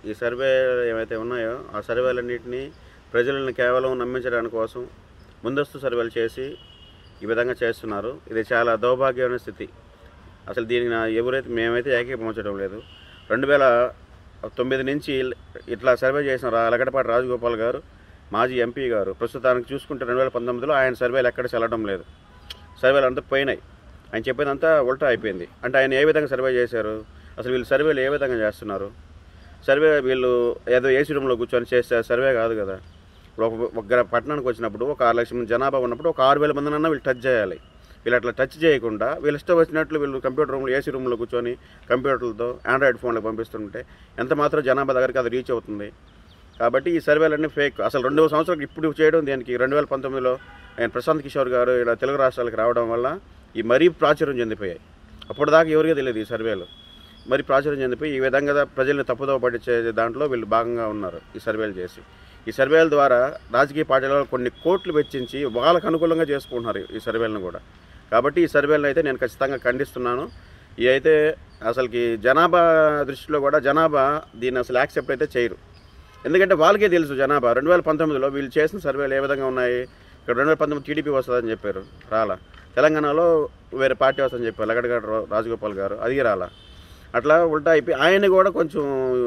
ఈ సర్వే ఏవైతే ఉన్నాయో ఆ సర్వేలన్నింటినీ ప్రజలను కేవలం నమ్మించడానికి కోసం ముందస్తు సర్వేలు చేసి ఈ విధంగా చేస్తున్నారు ఇది చాలా దౌర్భాగ్యమైన స్థితి అసలు దీనికి నా ఎవరైతే మేమైతే ఏకీభవించడం లేదు రెండు వేల తొమ్మిది నుంచి ఇట్లా సర్వే చేసిన రా లగడపాటి రాజగోపాల్ గారు మాజీ ఎంపీ గారు ప్రస్తుతానికి చూసుకుంటే రెండు వేల పంతొమ్మిదిలో ఆయన సర్వేలు ఎక్కడ చెల్లడం లేదు సర్వేలు అంతా పోయినాయి ఆయన చెప్పేదంతా ఉల్టా అయిపోయింది అంటే ఆయన ఏ విధంగా సర్వే చేశారు అసలు వీళ్ళు సర్వేలు ఏ విధంగా చేస్తున్నారు సర్వే వీళ్ళు ఏదో ఏసీ రూమ్లో కూర్చొని చేస్తే సర్వే కాదు కదా ఇప్పుడు ఒక ఒక గ్రా- పట్టణానికి వచ్చినప్పుడు ఒక ఆరు లక్షల మంది జనాభా ఉన్నప్పుడు ఒక ఆరు వేల మందినన్నా వీళ్ళు టచ్ చేయాలి వీళ్ళు అట్లా టచ్ చేయకుండా వీళ్ళు ఇష్టం వచ్చినట్లు వీళ్ళు కంప్యూటర్ రూమ్లో ఏసీ రూమ్లో కూర్చొని కంప్యూటర్లతో ఆండ్రాయిడ్ ఫోన్లకు పంపిస్తుంటే ఎంత మాత్రం జనాభా దగ్గరికి అది రీచ్ అవుతుంది కాబట్టి ఈ సర్వేలన్నీ ఫేక్ అసలు రెండు సంవత్సరాలు ఇప్పుడు చేయడం దేనికి రెండు వేల పంతొమ్మిదిలో ఆయన ప్రశాంత్ కిషోర్ గారు ఇలా తెలుగు రాష్ట్రాలకు రావడం వల్ల ఈ మరీ ప్రాచుర్యం చెందిపోయాయి అప్పటిదాకా ఎవరికీ తెలియదు ఈ సర్వేలు మరి ప్రాచుర్యం చెందిపోయి ఈ విధంగా ప్రజల్ని తప్పుదోవ పట్టించే దాంట్లో వీళ్ళు భాగంగా ఉన్నారు ఈ సర్వేలు చేసి ఈ సర్వేల ద్వారా రాజకీయ పార్టీల వాళ్ళు కొన్ని కోట్లు వెచ్చించి వాళ్ళకు అనుకూలంగా చేసుకుంటున్నారు ఈ సర్వేలను కూడా కాబట్టి ఈ సర్వేలను అయితే నేను ఖచ్చితంగా ఖండిస్తున్నాను ఇవి అయితే అసలుకి జనాభా దృష్టిలో కూడా జనాభా దీన్ని అసలు యాక్సెప్ట్ అయితే చేయరు ఎందుకంటే వాళ్ళకే తెలుసు జనాభా రెండు వేల పంతొమ్మిదిలో వీళ్ళు చేసిన సర్వేలు ఏ విధంగా ఉన్నాయి ఇక్కడ రెండు వేల పంతొమ్మిది టీడీపీ వస్తుందని చెప్పారు రాలా తెలంగాణలో వేరే పార్టీ వస్తుందని చెప్పారు లగడగడ రాజగోపాల్ గారు అది రాలా అట్లా ఉల్టా అయిపోయి ఆయన కూడా కొంచెం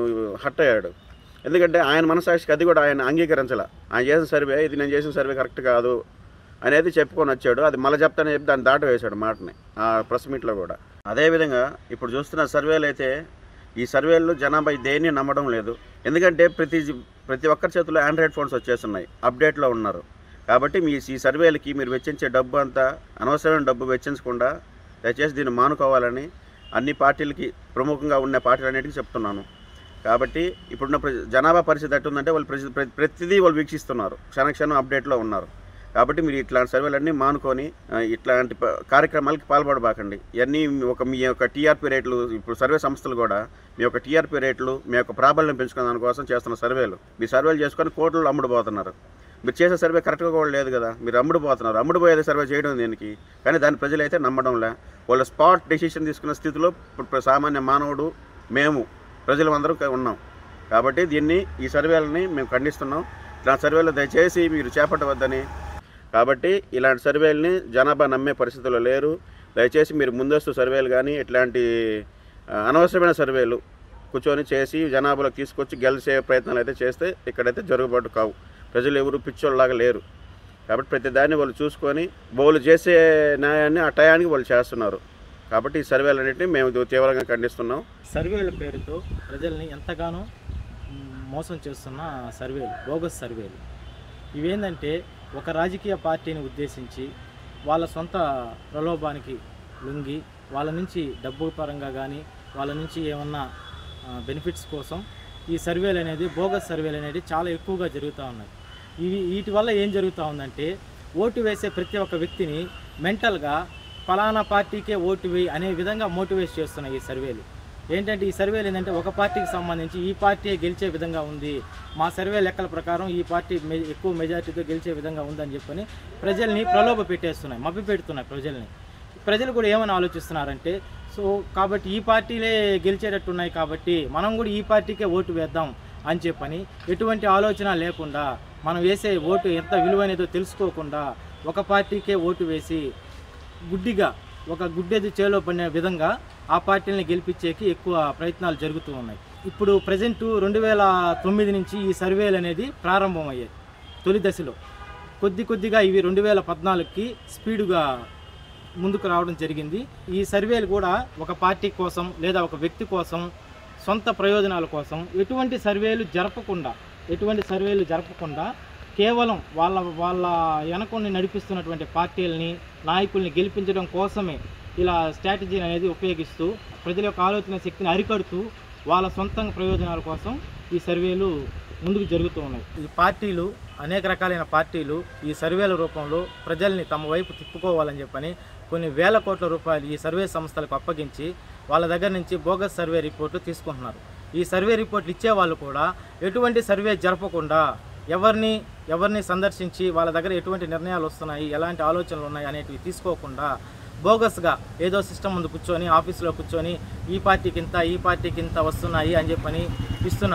హట్ అయ్యాడు ఎందుకంటే ఆయన మనసాక్షికి అది కూడా ఆయన అంగీకరించాల ఆయన చేసిన సర్వే ఇది నేను చేసిన సర్వే కరెక్ట్ కాదు అనేది చెప్పుకొని వచ్చాడు అది మళ్ళీ చెప్తానని చెప్పి దాన్ని దాట వేశాడు మాటని ఆ ప్రెస్ మీట్లో కూడా అదేవిధంగా ఇప్పుడు చూస్తున్న సర్వేలు అయితే ఈ సర్వేలు జనాభా దేన్ని నమ్మడం లేదు ఎందుకంటే ప్రతి ప్రతి ఒక్కరి చేతిలో ఆండ్రాయిడ్ ఫోన్స్ వచ్చేస్తున్నాయి అప్డేట్లో ఉన్నారు కాబట్టి మీ ఈ సర్వేలకి మీరు వెచ్చించే డబ్బు అంతా అనవసరమైన డబ్బు వెచ్చించకుండా దయచేసి దీన్ని మానుకోవాలని అన్ని పార్టీలకి ప్రముఖంగా ఉన్న పార్టీలన్నిటికీ చెప్తున్నాను కాబట్టి ఇప్పుడున్న ప్ర- జనాభా పరిస్థితి ఎట్టుందంటే వాళ్ళు ప్రతి ప్రతి- ప్రతిదీ వాళ్ళు వీక్షిస్తున్నారు క్షణక్షణం అప్డేట్లో ఉన్నారు కాబట్టి మీరు ఇట్లాంటి సర్వేలన్నీ మానుకొని ఆ, ఇట్లాంటి ప- కార్యక్రమాలకి పాల్పడబాకండి ఇవన్నీ ఒక మీ యొక్క టీఆర్పీ రేట్లు ఇప్పుడు సర్వే సంస్థలు కూడా మీ యొక్క టీఆర్పీ రేట్లు మీ యొక్క ప్రాబల్యం పెంచుకునే దానికోసం చేస్తున్న సర్వేలు మీ సర్వేలు చేసుకొని కోట్లు అమ్ముడుపోతున్నారు మీరు చేసే సర్వే కరెక్ట్గా కూడా లేదు కదా మీరు అమ్ముడుపోతున్నారు అమ్ముడుపోయేది సర్వే చేయడం దీనికి కానీ దాని ప్రజలైతే నమ్మడంలే వాళ్ళ స్పాట్ డెసిషన్ తీసుకున్న స్థితిలో ఇప్పుడు సామాన్య మానవుడు మేము ప్రజలందరూ క- ఉన్నాం కాబట్టి దీన్ని ఈ సర్వేలని మేము ఖండిస్తున్నాం ఇలాంటి సర్వేలు దయచేసి మీరు చేపట్టవద్దని కాబట్టి ఇలాంటి సర్వేలని జనాభా నమ్మే పరిస్థితుల్లో లేరు దయచేసి మీరు ముందస్తు సర్వేలు కానీ ఇట్లాంటి ఆ, అనవసరమైన సర్వేలు కూర్చొని చేసి జనాభాలోకి తీసుకొచ్చి గెలిచే ప్రయత్నాలు అయితే చేస్తే ఇక్కడైతే జరుగుబాటు కావు ప్రజలు ఎవరు పిచ్చోళ్ళలాగా లేరు కాబట్టి ప్రతి దాన్ని వాళ్ళు చూసుకొని వాళ్ళు చేసే న్యాయాన్ని ఆ టయానికి వాళ్ళు చేస్తున్నారు కాబట్టి ఈ సర్వేలన్నింటినీ మేము తీవ్రంగా ఖండిస్తున్నాం సర్వేల పేరుతో ప్రజల్ని ఎంతగానో మ్, మోసం చేస్తున్న సర్వేలు బోగస్ సర్వేలు ఇవేంటంటే ఒక రాజకీయ పార్టీని ఉద్దేశించి వాళ్ళ సొంత ప్రలోభానికి లొంగి వాళ్ళ నుంచి డబ్బు పరంగా కానీ వాళ్ళ నుంచి ఏమన్నా బెనిఫిట్స్ కోసం ఈ సర్వేలు అనేది బోగస్ సర్వేలు అనేది చాలా ఎక్కువగా జరుగుతూ ఉన్నాయి ఇవి వీటి వల్ల ఏం జరుగుతూ ఉందంటే ఓటు వేసే ప్రతి ఒక్క వ్యక్తిని మెంటల్గా ఫలానా పార్టీకే ఓటు వేయి అనే విధంగా మోటివేట్ చేస్తున్నాయి ఈ సర్వేలు ఏంటంటే ఈ సర్వేలు ఏంటంటే ఒక పార్టీకి సంబంధించి ఈ పార్టీ గెలిచే విధంగా ఉంది మా సర్వే లెక్కల ప్రకారం ఈ పార్టీ మె- ఎక్కువ మెజార్టీతో గెలిచే విధంగా ఉందని చెప్పని ప్రజల్ని ప్రలోభ పెట్టేస్తున్నాయి మభ్య పెడుతున్నాయి ప్రజల్ని ప్రజలు కూడా ఏమని ఆలోచిస్తున్నారంటే సో కాబట్టి ఈ పార్టీలే గెలిచేటట్టున్నాయి కాబట్టి మనం కూడా ఈ పార్టీకే ఓటు వేద్దాం అని చెప్పని ఎటువంటి ఆలోచన లేకుండా మనం వేసే ఓటు ఎంత విలువైనదో తెలుసుకోకుండా ఒక పార్టీకే ఓటు వేసి గుడ్డిగా ఒక గుడ్డెది చేలో పడిన విధంగా ఆ పార్టీని గెలిపించేకి ఎక్కువ ప్రయత్నాలు జరుగుతూ ఉన్నాయి ఇప్పుడు ప్రజెంట్ రెండు వేల తొమ్మిది నుంచి ఈ సర్వేలు అనేది ప్రారంభమయ్యాయి తొలి దశలో కొద్ది కొద్దిగా ఇవి రెండు వేల పద్నాలుగుకి స్పీడుగా ముందుకు రావడం జరిగింది ఈ సర్వేలు కూడా ఒక పార్టీ కోసం లేదా ఒక వ్యక్తి కోసం సొంత ప్రయోజనాల కోసం ఎటువంటి సర్వేలు జరపకుండా ఎటువంటి సర్వేలు జరపకుండా కేవలం వాళ్ళ వాళ్ళ వెనకొని నడిపిస్తున్నటువంటి పార్టీలని నాయకుల్ని గెలిపించడం కోసమే ఇలా స్ట్రాటజీని అనేది ఉపయోగిస్తూ ప్రజల యొక్క ఆలోచన శక్తిని అరికడుతూ వాళ్ళ సొంత ప్రయోజనాల కోసం ఈ సర్వేలు ముందుకు జరుగుతూ ఉన్నాయి ఈ పార్టీలు అనేక రకాలైన పార్టీలు ఈ సర్వేల రూపంలో ప్రజల్ని తమ వైపు తిప్పుకోవాలని చెప్పని కొన్ని వేల కోట్ల రూపాయలు ఈ సర్వే సంస్థలకు అప్పగించి వాళ్ళ దగ్గర నుంచి బోగస్ సర్వే రిపోర్ట్లు తీసుకుంటున్నారు ఈ సర్వే రిపోర్ట్లు ఇచ్చే వాళ్ళు కూడా ఎటువంటి సర్వే జరపకుండా ఎవరిని ఎవరిని సందర్శించి వాళ్ళ దగ్గర ఎటువంటి నిర్ణయాలు వస్తున్నాయి ఎలాంటి ఆలోచనలు ఉన్నాయి అనేటివి తీసుకోకుండా బోగస్గా ఏదో సిస్టమ్ ముందు కూర్చొని ఆఫీసులో కూర్చొని ఈ పార్టీకి ఇంత ఈ పార్టీకి ఇంత వస్తున్నాయి అని చెప్పని ఇస్తున్నారు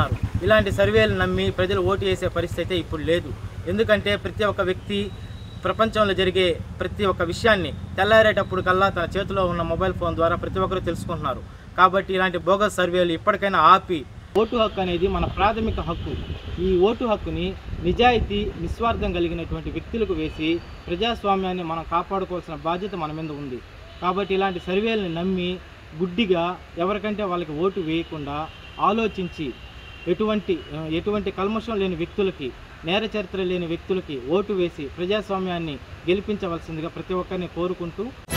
ఇలాంటి సర్వేలు నమ్మి ప్రజలు ఓటు వేసే పరిస్థితి అయితే ఇప్పుడు లేదు ఎందుకంటే ప్రతి ఒక్క వ్యక్తి ప్రపంచంలో జరిగే ప్రతి ఒక్క విషయాన్ని తెల్లారేటప్పుడు కల్లా తన చేతిలో ఉన్న మొబైల్ ఫోన్ ద్వారా ప్రతి ఒక్కరూ తెలుసుకుంటున్నారు కాబట్టి ఇలాంటి బోగస్ సర్వేలు ఇప్పటికైనా ఆపి ఓటు హక్కు అనేది మన ప్రాథమిక హక్కు ఈ ఓటు హక్కుని నిజాయితీ నిస్వార్థం కలిగినటువంటి వ్యక్తులకు వేసి ప్రజాస్వామ్యాన్ని మనం కాపాడుకోవాల్సిన బాధ్యత మన మీద ఉంది కాబట్టి ఇలాంటి సర్వేలను నమ్మి గుడ్డిగా ఎవరికంటే వాళ్ళకి ఓటు వేయకుండా ఆలోచించి ఎటువంటి ఎటువంటి కల్మషం లేని వ్యక్తులకి నేర చరిత్ర లేని వ్యక్తులకి ఓటు వేసి ప్రజాస్వామ్యాన్ని గెలిపించవలసిందిగా ప్రతి ఒక్కరిని కోరుకుంటూ